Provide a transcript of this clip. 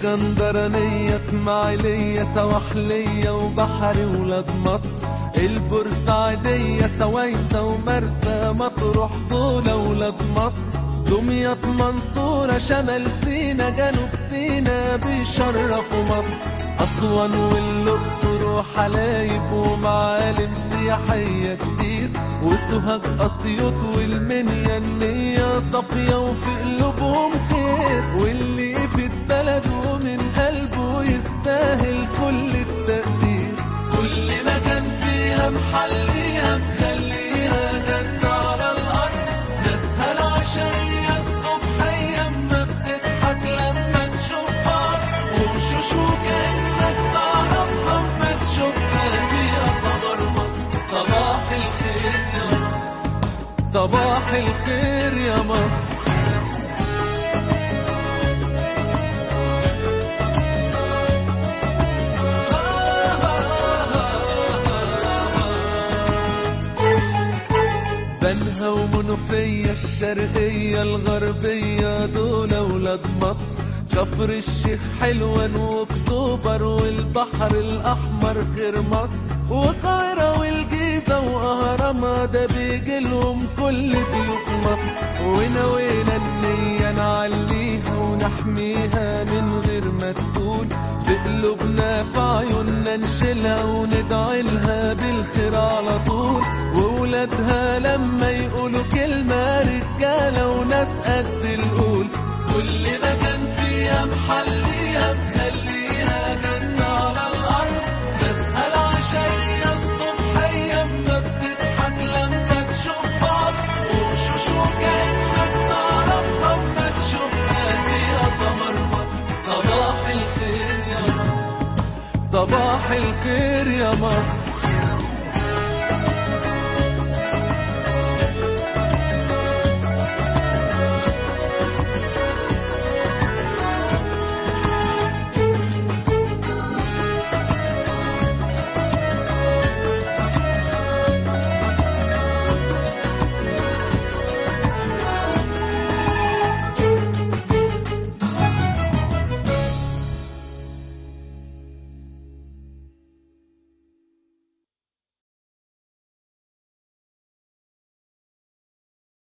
الاسكندرانية اسماعيلية سواحلية وبحري ولاد مصر البورسعيدية سويسة ومرسى مطروح دول ولاد مصر دمياط منصورة شمال سينا جنوب سينا بيشرفوا مصر أسوان والأقصر وحلايب ومعالم سياحية كتير وسوهاج أسيوط والمنيا النية صافية وفي قلوبهم خير واللي في البلد ومن قلبه يستاهل كل التقدير كل مكان فيها محليها مخليها جنة على الأرض ناسها العشرية الصبحية أما بتضحك لما تشوفها وشوش وكأنك تعرفها أما تشوفها فيها صبر مصر صباح الخير يا مصر صباح الخير يا مصر بنها ومنوفية الشرقية الغربية دول ولاد مصر كفر الشيخ حلوان واكتوبر والبحر الاحمر خير مصر والقاهرة والجيزة واهرامها ده بيجيلهم كل بيوت مصر ونوينا النية نعليها ونحميها من غير ما تقول في قلوبنا في عيوننا نشيلها وندعي لها بالخير على طول وولادها لما يقولوا كلمة رجالة وناس قد القول كل مكان فيها محليها مخليها جنة على الأرض ناسها العشية الصبحية أما بتضحك لما تشوفها وشوش وكأنك تعرفها أما تشوفها فيها سمر مصر صباح الخير يا مصر صباح الخير يا مصر